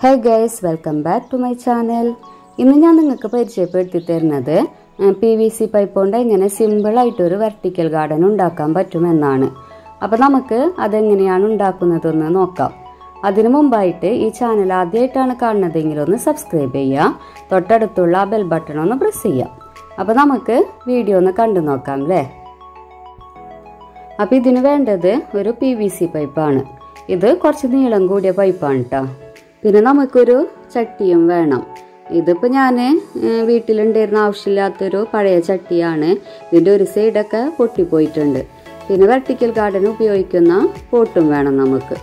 hey guys welcome back to my channel ഇന്ന് ഞാൻ നിങ്ങൾക്ക് പരിചയപ്പെടുത്തി തരുന്നത് പി വി സി പൈപ്പ് കൊണ്ട് എങ്ങനെ സിമ്പിളായിട്ടൊരു വെർട്ടിക്കൽ ഗാർഡൻ ഉണ്ടാക്കാൻ പറ്റുമെന്നാണ് അപ്പോൾ നമുക്ക് അതെങ്ങനെയാണ് ഉണ്ടാക്കുന്നതെന്ന് നോക്കാം അതിനു മുമ്പായിട്ട് ഈ ചാനൽ ആദ്യമായിട്ടാണ് കാണുന്നതെങ്കിൽ ഒന്ന് സബ്സ്ക്രൈബ് ചെയ്യുക തൊട്ടടുത്തുള്ള ബെൽ ബട്ടൺ ഒന്ന് പ്രസ് ചെയ്യാം അപ്പോൾ നമുക്ക് വീഡിയോ ഒന്ന് കണ്ടു നോക്കാം അല്ലേ അപ്പോൾ ഇതിന് വേണ്ടത് ഒരു പി വി സി പൈപ്പാണ് ഇത് കുറച്ച് നീളം കൂടിയ പൈപ്പാണ് കേട്ടോ പിന്നെ നമുക്കൊരു ചട്ടിയും വേണം ഇതിപ്പോൾ ഞാൻ വീട്ടിലുണ്ടായിരുന്ന ആവശ്യമില്ലാത്തൊരു പഴയ ചട്ടിയാണ് ഇതിൻ്റെ ഒരു സൈഡൊക്കെ പൊട്ടിപ്പോയിട്ടുണ്ട് പിന്നെ വെർട്ടിക്കൽ ഗാർഡൻ ഉപയോഗിക്കുന്ന പോട്ടും വേണം നമുക്ക്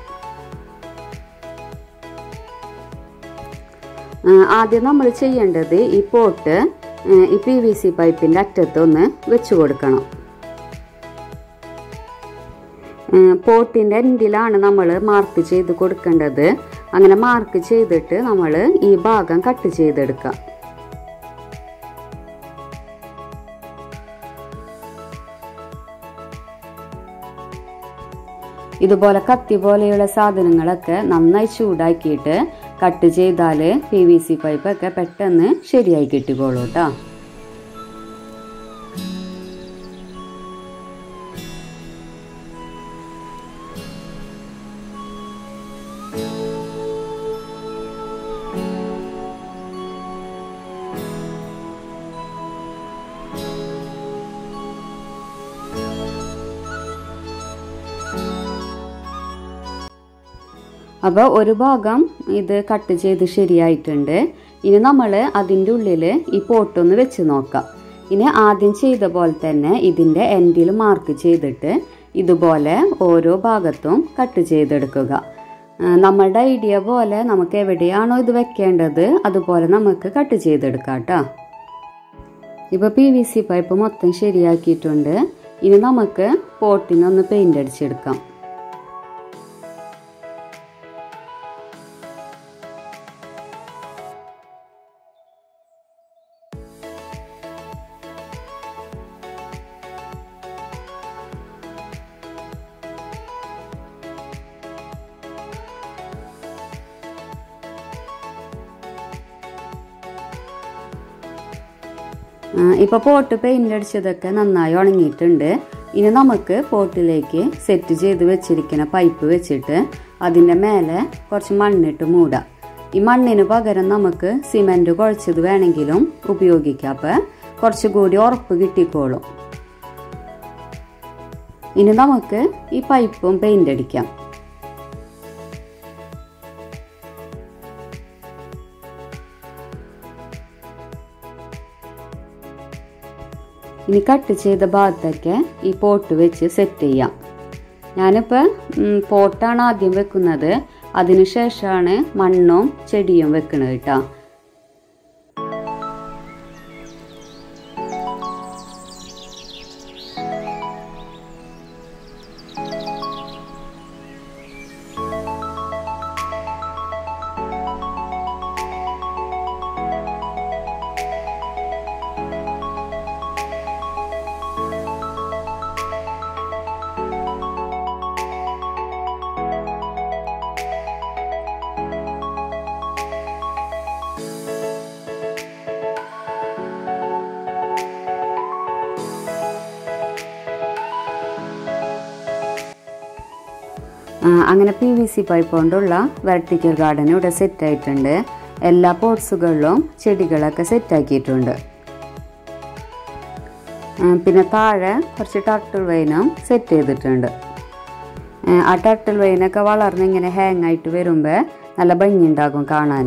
ആദ്യം നമ്മൾ ചെയ്യേണ്ടത് ഈ പോട്ട് ഈ പി വി സി പൈപ്പിൻ്റെ അറ്റത്തൊന്ന് വെച്ച് കൊടുക്കണം പോട്ടിൻ്റെ എൻഡിലാണ് നമ്മൾ മാർക്ക് ചെയ്ത് കൊടുക്കേണ്ടത് അങ്ങനെ മാർക്ക് ചെയ്തിട്ട് നമ്മൾ ഈ ഭാഗം കട്ട് ചെയ്തെടുക്കാം ഇതുപോലെ കത്തി പോലെയുള്ള സാധനങ്ങളൊക്കെ നന്നായി ചൂടാക്കിയിട്ട് കട്ട് ചെയ്താൽ പി വി സി പൈപ്പൊക്കെ പെട്ടെന്ന് ശരിയായി കിട്ടിക്കോളൂ കേട്ടോ അപ്പോൾ ഒരു ഭാഗം ഇത് കട്ട് ചെയ്ത് ശരിയായിട്ടുണ്ട് ഇനി നമ്മൾ അതിൻ്റെ ഉള്ളിൽ ഈ പോട്ടൊന്ന് വെച്ച് നോക്കാം ഇനി ആദ്യം ചെയ്ത പോലെ തന്നെ ഇതിൻ്റെ എൻഡിൽ മാർക്ക് ചെയ്തിട്ട് ഇതുപോലെ ഓരോ ഭാഗത്തും കട്ട് ചെയ്തെടുക്കുക നമ്മളുടെ ഐഡിയ പോലെ നമുക്ക് എവിടെയാണോ ഇത് വെക്കേണ്ടത് അതുപോലെ നമുക്ക് കട്ട് ചെയ്തെടുക്കാം കേട്ടോ ഇപ്പോൾ പി വി സി പൈപ്പ് മൊത്തം ശരിയാക്കിയിട്ടുണ്ട് ഇനി നമുക്ക് പോട്ടിനൊന്ന് പെയിൻ്റ് അടിച്ചെടുക്കാം ഇപ്പോൾ പോട്ട് പെയിൻ്റ് അടിച്ചതൊക്കെ നന്നായി ഉണങ്ങിയിട്ടുണ്ട് ഇനി നമുക്ക് പോട്ടിലേക്ക് സെറ്റ് ചെയ്ത് വെച്ചിരിക്കുന്ന പൈപ്പ് വെച്ചിട്ട് അതിൻ്റെ മേലെ കുറച്ച് മണ്ണിട്ട് മൂടാം ഈ മണ്ണിന് പകരം നമുക്ക് സിമെൻറ്റ് കുഴച്ചത് വേണമെങ്കിലും ഉപയോഗിക്കാം അപ്പോൾ കുറച്ചുകൂടി ഉറപ്പ് കിട്ടിക്കോളും ഇനി നമുക്ക് ഈ പൈപ്പും പെയിൻ്റ് അടിക്കാം ഇനി കട്ട് ചെയ്ത ഭാഗത്തൊക്കെ ഈ പോട്ട് വെച്ച് സെറ്റ് ചെയ്യാം ഞാനിപ്പോൾ പോട്ടാണ് ആദ്യം വെക്കുന്നത് അതിനുശേഷമാണ് മണ്ണും ചെടിയും വെക്കുന്നത് കേട്ടോ അങ്ങനെ പി വി സി പൈപ്പ് കൊണ്ടുള്ള വെർട്ടിക്കൽ ഗാർഡൻ ഇവിടെ സെറ്റ് ആയിട്ടുണ്ട് എല്ലാ പോട്ട്സുകളിലും ചെടികളൊക്കെ സെറ്റ് ആക്കിയിട്ടുണ്ട് പിന്നെ താഴെ കുറച്ച് ടർട്ടിൽ വൈനും സെറ്റ് ചെയ്തിട്ടുണ്ട് ആ ടർട്ടിൽ വൈനൊക്കെ വളർന്ന് ഇങ്ങനെ ഹാങ് ആയിട്ട് വരുമ്പോൾ നല്ല ഭംഗിയുണ്ടാകും കാണാൻ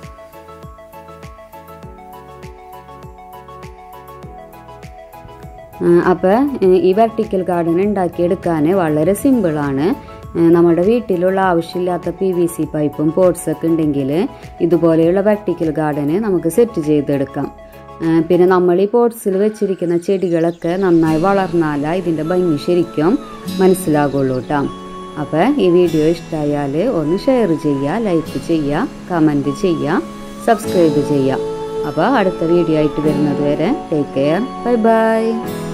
അപ്പോൾ ഈ വെർട്ടിക്കൽ ഗാർഡൻ ഉണ്ടാക്കിയെടുക്കാൻ വളരെ സിമ്പിളാണ് നമ്മുടെ വീട്ടിലുള്ള ആവശ്യമില്ലാത്ത പി വി സി പൈപ്പും പോട്ട്സൊക്കെ ഉണ്ടെങ്കിൽ ഇതുപോലെയുള്ള വെർട്ടിക്കൽ ഗാർഡന് നമുക്ക് സെറ്റ് ചെയ്തെടുക്കാം പിന്നെ നമ്മൾ ഈ പോട്ട്സിൽ വെച്ചിരിക്കുന്ന ചെടികളൊക്കെ നന്നായി വളർന്നാൽ ഇതിൻ്റെ ഭംഗി ശരിക്കും മനസ്സിലാകുള്ളൂ കേട്ടോ അപ്പോൾ ഈ വീഡിയോ ഇഷ്ടമായാൽ ഒന്ന് ഷെയർ ചെയ്യുക ലൈക്ക് ചെയ്യുക കമൻറ്റ് ചെയ്യുക സബ്സ്ക്രൈബ് ചെയ്യുക അപ്പോൾ അടുത്ത വീഡിയോ ആയിട്ട് വരുന്നത് വരെ ടേക്ക് കെയർ ബൈ ബൈ